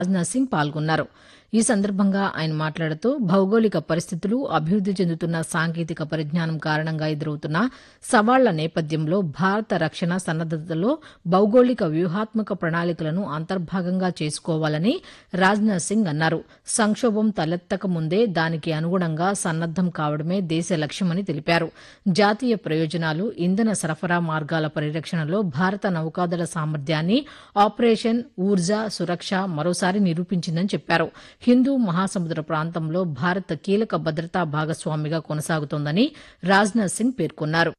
రాజ్నాథ్ సింగ్ పాల్గొన్నారు ఈ సందర్భంగా ఆయన మాట్లాడుతూ భౌగోళిక పరిస్థితులు అభివృద్ది చెందుతున్న సాంకేతిక పరిజ్ఞానం కారణంగా ఎదురవుతున్న సవాళ్ల నేపథ్యంలో భారత రక్షణ సన్నద్దతలో భౌగోళిక వ్యూహాత్మక ప్రణాళికలను అంతర్భాగంగా చేసుకోవాలని రాజ్నాథ్ సింగ్ అన్నారు సంక్షోభం తలెత్తక ముందే దానికి అనుగుణంగా సన్నద్దం కావడమే దేశ లక్ష్యమని తెలిపారు జాతీయ ప్రయోజనాలు ఇంధన సరఫరా మార్గాల పరిరక్షణలో భారత నౌకాదళ సామర్థ్యాన్ని ఆపరేషన్ ఊర్జా సురక్ష మరోసారి నిరూపించిందని చెప్పారు హిందూ మహాసముద్ర ప్రాంతంలో భారత్ కీలక భద్రతా భాగస్వామిగా కొనసాగుతోందని రాజ్నాథ్ సింగ్ పేర్కొన్నారు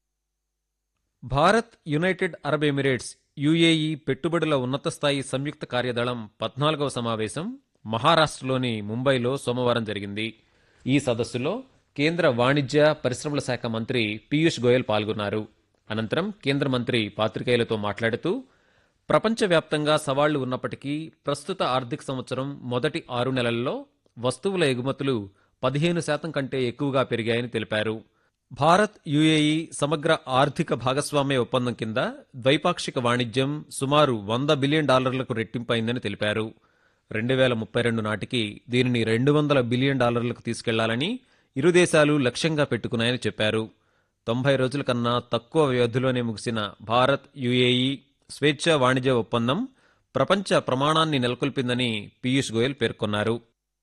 Bharat United Arab Emirates UAE పెట్టుబడుల ఉన్నత స్థాయి సంయుక్త కార్యదళం పద్నాలుగవ సమావేశం మహారాష్ట్రలోని ముంబైలో సోమవారం జరిగింది ఈ సదస్సులో కేంద్ర వాణిజ్య పరిశ్రమల శాఖ మంత్రి పీయూష్ గోయల్ పాల్గొన్నారు అనంతరం కేంద్ర మంత్రి పాత్రికేయులతో మాట్లాడుతూ ప్రపంచవ్యాప్తంగా సవాళ్లు ఉన్నప్పటికీ ప్రస్తుత ఆర్థిక సంవత్సరం మొదటి ఆరు నెలల్లో వస్తువుల ఎగుమతులు పదిహేను శాతం కంటే ఎక్కువగా పెరిగాయని తెలిపారు భారత్ యుఏఈ సమగ్ర ఆర్థిక భాగస్వామ్య ఒప్పందం కింద ద్వైపాక్షిక వాణిజ్యం సుమారు వంద బిలియన్ డాలర్లకు రెట్టింపైందని తెలిపారు రెండు వేల ముప్పై రెండు నాటికి దీనిని రెండు వందల బిలియన్ డాలర్లకు తీసుకెళ్లాలని ఇరు దేశాలు లక్ష్యంగా పెట్టుకున్నాయని చెప్పారు తొంభై రోజుల కన్నా తక్కువ వ్యవధిలోనే ముగిసిన భారత్ యుఏఈ స్వేచ్ఛ వాణిజ్య ఒప్పందం ప్రపంచ ప్రమాణాన్ని నెలకొల్పిందని పీయూష్ గోయల్ పేర్కొన్నారు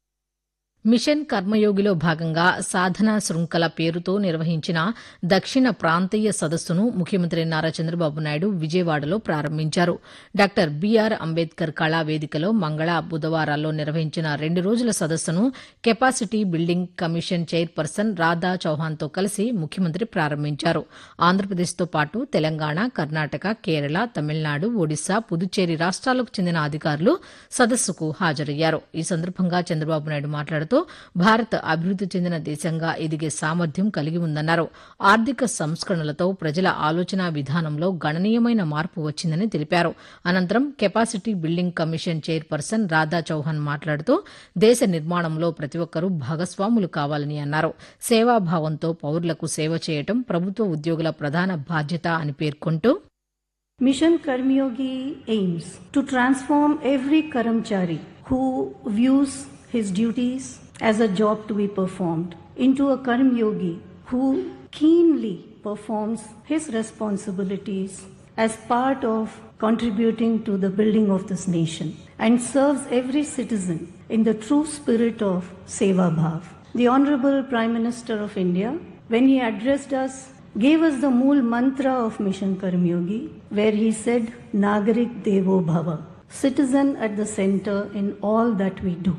మిషన్ కర్మయోగిలో భాగంగా సాధన శృంఖల పేరుతో నిర్వహించిన దక్షిణ ప్రాంతీయ సదస్సును ముఖ్యమంత్రి నారా చంద్రబాబు నాయుడు విజయవాడలో ప్రారంభించారు డాక్టర్ బీఆర్ అంబేద్కర్ కళా వేదికలో మంగళ బుధవారాల్లో నిర్వహించిన రెండు రోజుల సదస్సును capacity building commission chairperson Radha చౌహాన్తో కలిసి ముఖ్యమంత్రి ప్రారంభించారు ఆంధ్రప్రదేశ్తో పాటు తెలంగాణ కర్ణాటక కేరళ తమిళనాడు ఒడిశా పుదుచ్చేరి రాష్ట్రాలకు చెందిన అధికారులు సదస్సుకు హాజరయ్యారు ఈ సందర్భంగా చంద్రబాబు నాయుడు మాట్లాడుతూ భారత్ అభివృద్ది చెందిన దేశంగా ఎదిగే సామర్థ్యం కలిగి ఉందన్నారు ఆర్థిక సంస్కరణలతో ప్రజల ఆలోచన విధానంలో గణనీయమైన మార్పు వచ్చిందని తెలిపారు అనంతరం capacity building commission chairperson Radha Chauhan మాట్లాడుతూ దేశ నిర్మాణంలో ప్రతి ఒక్కరూ భాగస్వాములు కావాలని అన్నారు సేవాభావంతో పౌరులకు సేవ చేయటం ప్రభుత్వ ఉద్యోగుల ప్రధాన బాధ్యత అని పేర్కొంటూ Mission Karmyogi aims to transform every Karamchari who views his duties as a job to be performed into a Karmyogi who keenly performs his responsibilities as part of contributing to the building of this nation and serves every citizen in the true spirit of Seva Bhav. The Honorable Prime Minister of India, when he addressed us gave us the mool mantra of Mission Karmyogi, where he said, Nagarik Devo Bhava, citizen at the center in all that we do.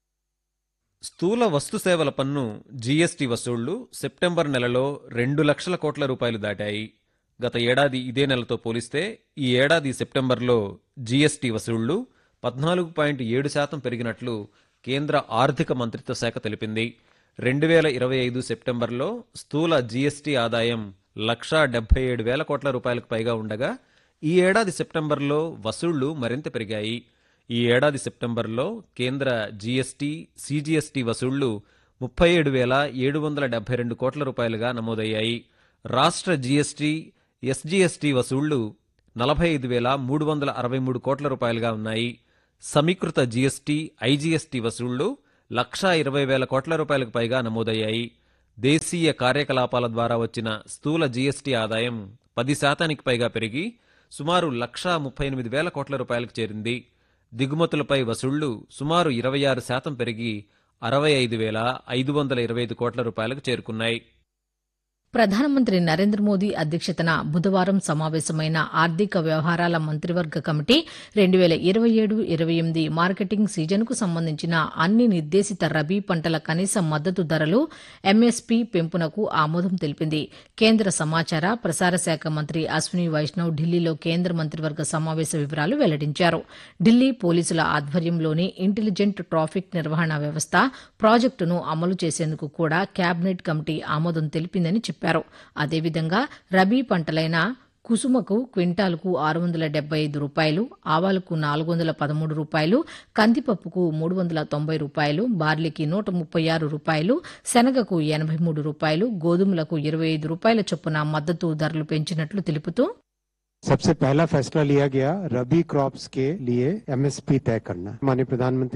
స్థూల వస్తు సేవల పన్ను GST వసూళ్లు September నెలలో రెండు లక్షల కోట్ల రూపాయలు దాటాయి గత ఏడాది ఇదే నెలతో పోలిస్తే ఈ ఏడాది సెప్టెంబర్లో జీఎస్టీ వసూళ్లు పద్నాలుగు పాయింట్ ఏడు శాతం పెరిగినట్లు కేంద్ర ఆర్థిక మంత్రిత్వ శాఖ తెలిపింది రెండు వేల ఇరవై ఐదు సెప్టెంబర్లో స్థూల జీఎస్టీ ఆదాయం లక్షా డెబ్బై ఏడు వేల కోట్ల రూపాయలకు పైగా ఉండగా ఈ ఏడాది సెప్టెంబర్లో వసూళ్లు మరింత పెరిగాయి ఈ ఏడాది సెప్టెంబర్లో కేంద్ర జీఎస్టీ సీజీఎస్టీ వసూళ్లు ముప్పై ఏడు వేల ఏడు వందల డెబ్బై రెండు కోట్ల రూపాయలుగా నమోదయ్యాయి రాష్ట్ర జీఎస్టీ ఎస్జీఎస్టీ వసూళ్లు నలభై ఐదు వేల మూడు వందల అరవై మూడు కోట్ల రూపాయలుగా ఉన్నాయి సమీకృత జీఎస్టీ ఐజీఎస్టీ వసూళ్లు లక్షా ఇరవై వేల కోట్ల రూపాయలకు పైగా నమోదయ్యాయి దేశీయ కార్యకలాపాల ద్వారా వచ్చిన స్థూల జీఎస్టీ ఆదాయం పది శాతానికి పైగా పెరిగి సుమారు లక్షా ముప్పై ఎనిమిది వేల కోట్ల రూపాయలకు చేరింది దిగుమతులపై వసూళ్లు సుమారు ఇరవై ఆరు శాతం పెరిగి అరవై ఐదు వేల ఐదు వందల ఇరవై ఐదు కోట్ల రూపాయలకు చేరుకున్నాయి ప్రధానమంత్రి నరేంద్ర మోదీ అధ్యక్షతన బుధవారం సమావేశమైన ఆర్థిక వ్యవహారాల మంత్రివర్గ కమిటీ రెండు వేల ఇరవై ఏడు ఇరవై ఎనిమిది మార్కెటింగ్ సీజన్కు సంబంధించిన అన్ని నిర్దేశిత రబీ పంటల కనీస మద్దతు ధరలు ఎంఎస్పీ పెంపునకు ఆమోదం తెలిపింది కేంద్ర సమాచార ప్రసార శాఖ మంత్రి అశ్విని వైష్ణవ్ ఢిల్లీలో కేంద్ర మంత్రివర్గ సమావేశ వివరాలు వెల్లడించారు ఢిల్లీ పోలీసుల ఆధ్వర్యంలోని ఇంటెలిజెంట్ ట్రాఫిక్ నిర్వహణ వ్యవస్థ ప్రాజెక్టును అమలు చేసేందుకు కూడా కేబినెట్ కమిటీ ఆమోదం తెలిపిందని చెప్పారు అదేవిధంగా రబీ పంటలైన కుసుమకు క్వింటాల్కు ఆరు వందల డెబ్బై ఐదు రూపాయలు ఆవాలకు నాలుగు వందల పదమూడు రూపాయలు కందిపప్పుకు మూడు వందల తొంభై రూపాయలు బార్లీకి నూట ముప్పై ఆరు రూపాయలు శనగకు ఎనభై మూడు రూపాయలు గోధుమలకు ఇరవై ఐదు రూపాయల చొప్పున మద్దతు ధరలు పెంచినట్లు తెలుపుతూ सबसे पहला फैसला लिया गया रबी क्रॉप्स के लिए एमएसपी तय करना माननीय प्रधानमंत्री